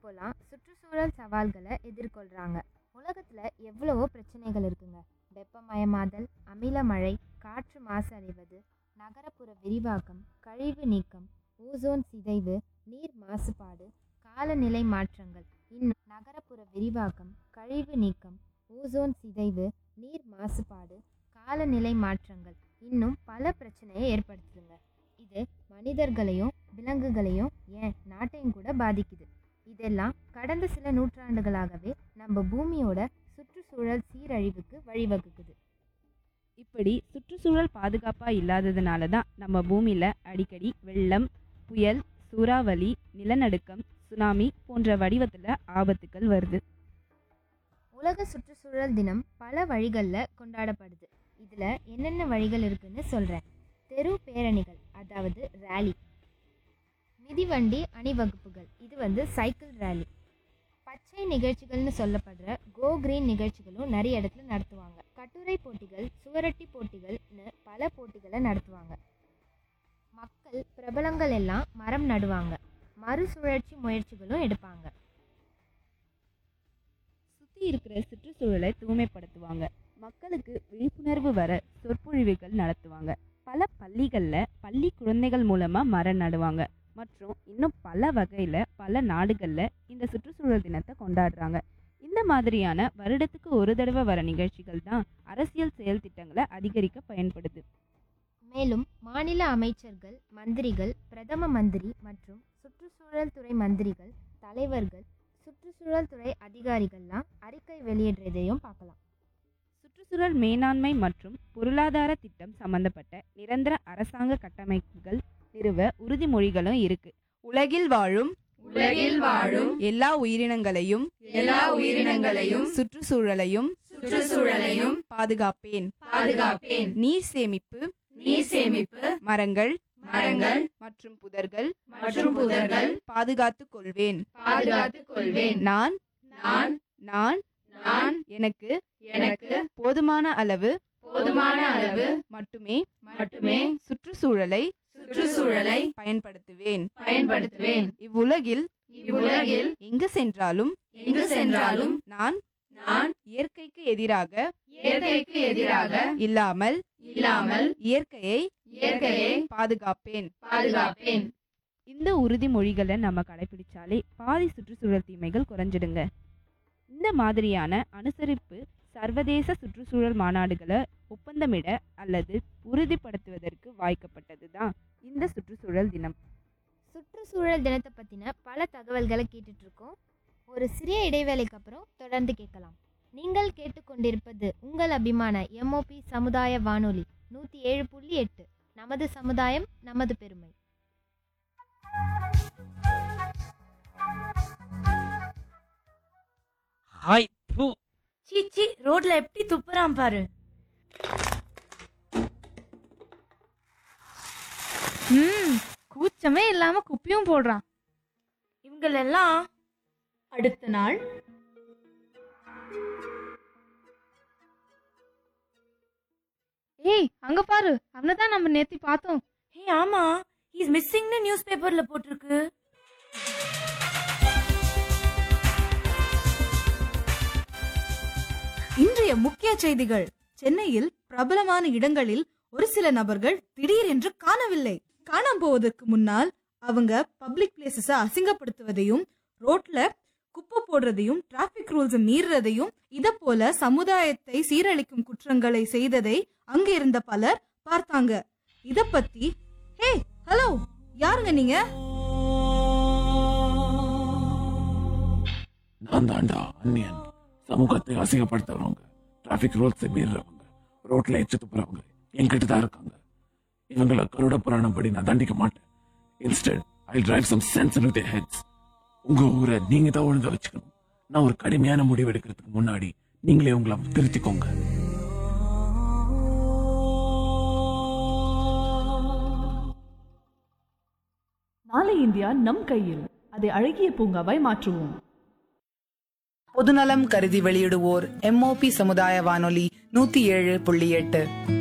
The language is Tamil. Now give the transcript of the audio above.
இப்போலாம் சுற்றுச்சூழல் சவால்களை எதிர்கொள்கிறாங்க உலகத்தில் எவ்வளவோ பிரச்சனைகள் இருக்குங்க வெப்பமயமாதல் அமில மழை காற்று மாசடைவது நகரப்புற விரிவாக்கம் கழிவு நீக்கம் ஓசோன் சிதைவு நீர் மாசுபாடு காலநிலை மாற்றங்கள் இன்னும் நகரப்புற விரிவாக்கம் கழிவு நீக்கம் ஓசோன் சிதைவு நீர் மாசுபாடு காலநிலை மாற்றங்கள் இன்னும் பல பிரச்சனையை ஏற்படுத்துதுங்க இது மனிதர்களையும் விலங்குகளையும் ஏன் நாட்டையும் கூட பாதிக்குது இதெல்லாம் கடந்த சில நூற்றாண்டுகளாகவே நம்ம பூமியோட சுற்றுச்சூழல் சீரழிவுக்கு வழிவகுக்குது இப்படி சுற்றுச்சூழல் பாதுகாப்பா இல்லாததுனால தான் நம்ம பூமியில அடிக்கடி வெள்ளம் புயல் சூறாவளி நிலநடுக்கம் சுனாமி போன்ற வடிவத்துல ஆபத்துக்கள் வருது உலக சுற்றுச்சூழல் தினம் பல வழிகளில் கொண்டாடப்படுது இதில் என்னென்ன வழிகள் இருக்குன்னு சொல்கிறேன் தெரு பேரணிகள் அதாவது ரேலி மிதிவண்டி அணிவகுப்புகள் இது வந்து சைக்கிள் ரேலி பச்சை நிகழ்ச்சிகள்னு சொல்லப்படுற கோ கிரீன் நிகழ்ச்சிகளும் நிறைய இடத்துல நடத்துவாங்க கட்டுரை போட்டிகள் சுவரொட்டி போட்டிகள்னு பல போட்டிகளை நடத்துவாங்க மக்கள் பிரபலங்கள் எல்லாம் மரம் நடுவாங்க மறுசுழற்சி முயற்சிகளும் எடுப்பாங்க சுத்தி இருக்கிற சுற்றுச்சூழலை தூய்மைப்படுத்துவாங்க மக்களுக்கு விழிப்புணர்வு வர சொற்பொழிவுகள் நடத்துவாங்க பல பள்ளிகள்ல பள்ளி குழந்தைகள் மூலமா மரம் நடுவாங்க மற்றும் இன்னும் பல வகையில பல நாடுகள்ல இந்த சுற்றுச்சூழல் தினத்தை கொண்டாடுறாங்க இந்த மாதிரியான வருடத்துக்கு ஒரு தடவை வர நிகழ்ச்சிகள் தான் அரசியல் செயல் திட்டங்களை அதிகரிக்க பயன்படுது மேலும் மாநில அமைச்சர்கள் மந்திரிகள் பிரதம மந்திரி மற்றும் சுற்றுச்சூழல் துறை மந்திரிகள் தலைவர்கள் சுற்றுச்சூழல் துறை அதிகாரிகள்லாம் அறிக்கை வெளியிடுறதையும் பார்க்கலாம் சுற்றுச்சூழல் மேலாண்மை மற்றும் பொருளாதார திட்டம் சம்பந்தப்பட்ட நிரந்தர அரசாங்க கட்டமைப்புகள் நிறுவ உறுதிமொழிகளும் இருக்கு உலகில் வாழும் உலகில் வாழும் எல்லா உயிரினங்களையும் எல்லா உயிரினங்களையும் சுற்றுச்சூழலையும் சுற்றுச்சூழலையும் பாதுகாப்பேன் பாதுகாப்பேன் நீர் சேமிப்பு நீர் சேமிப்பு மரங்கள் மரங்கள் மற்றும் புதர்கள் மற்றும் புதர்கள் பாதுகாத்துக் கொள்வேன் பாதுகாத்துக் கொள்வேன் நான் நான் நான் நான் எனக்கு எனக்கு போதுமான அளவு போதுமான அளவு மட்டுமே மட்டுமே சுற்றுச்சூழலை சுற்றுச்சூழலை பயன்படுத்துவேன் பயன்படுத்துவேன் இவ்வுலகில் இவ்வுலகில் எங்கு சென்றாலும் எங்கு சென்றாலும் நான் நான் இயற்கைக்கு எதிராக இயற்கைக்கு எதிராக இல்லாமல் இல்லாமல் இயற்கையை இயற்கையை பாதுகாப்பேன் பாதுகாப்பேன் இந்த உறுதிமொழிகளை நம்ம கடைபிடிச்சாலே பாதி சுற்றுச்சூழல் தீமைகள் குறைஞ்சிடுங்க இந்த மாதிரியான அனுசரிப்பு சர்வதேச சுற்றுச்சூழல் மாநாடுகளை ஒப்பந்தமிட அல்லது உறுதிப்படுத்துவதற்கு வாய்க்கப்பட்டது தான் இந்த சுற்றுச்சூழல் தினம் சுற்றுச்சூழல் தினத்தை பற்றின பல தகவல்களை கேட்டுட்டு இருக்கோம் ஒரு சிறிய இடைவேளைக்கு அப்புறம் தொடர்ந்து கேட்கலாம் நீங்கள் கேட்டுக்கொண்டிருப்பது உங்கள் அபிமான எம்ஓபி சமுதாய வானொலி நூற்றி ஏழு புள்ளி எட்டு நமது சமுதாயம் நமது பெருமை ஹாய் பூ சீச்சி ரோட்ல எப்படி துப்புறான் பாரு ம் கூச்சமே இல்லாம குப்பியும் போடுறான் இவங்களெல்லாம் அடுத்த நாள் ஏய் அங்க பாரு அவனதான் நம்ம நேத்தி பார்த்தோம் ஹே ஆமா இஸ் மிஸ்ஸிங்னு நியூஸ் பேப்பர்ல போட்டிருக்கு இன்றைய முக்கிய செய்திகள் சென்னையில் பிரபலமான இடங்களில் ஒரு சில நபர்கள் திடீரென்று காணவில்லை காணாம போவதற்கு முன்னால் அவங்க பப்ளிக் பிளேசஸ அசிங்கப்படுத்துவதையும் ரோட்ல குப்பை போடுறதையும் டிராபிக் ரூல்ஸ் மீறுறதையும் இத போல சமுதாயத்தை சீரழிக்கும் குற்றங்களை செய்ததை அங்க இருந்த பலர் பார்த்தாங்க இத பத்தி ஹே ஹலோ யாருங்க நீங்க நான் தாண்டா அந்நியன் சமூகத்தை அசிங்கப்படுத்துறவங்க டிராபிக் ரூல்ஸை மீறுறவங்க ரோட்ல எச்சு துப்புறவங்க என்கிட்ட தான் இருக்காங்க இவங்கள கருட புராணம் படி நான் தண்டிக்க மாட்டேன் instead I drive some sense with heads உங்க ஊரை நீங்க தான் ஒழுங்கா வச்சுக்கணும் நான் ஒரு கடுமையான முடிவு எடுக்கிறதுக்கு முன்னாடி நீங்களே உங்களை திருத்திக்கோங்க நாளை இந்தியா நம் கையில் அதை அழகிய பூங்காவாய் மாற்றுவோம் பொதுநலம் கருதி வெளியிடுவோர் எம்ஓபி சமுதாய வானொலி நூத்தி ஏழு புள்ளி எட்டு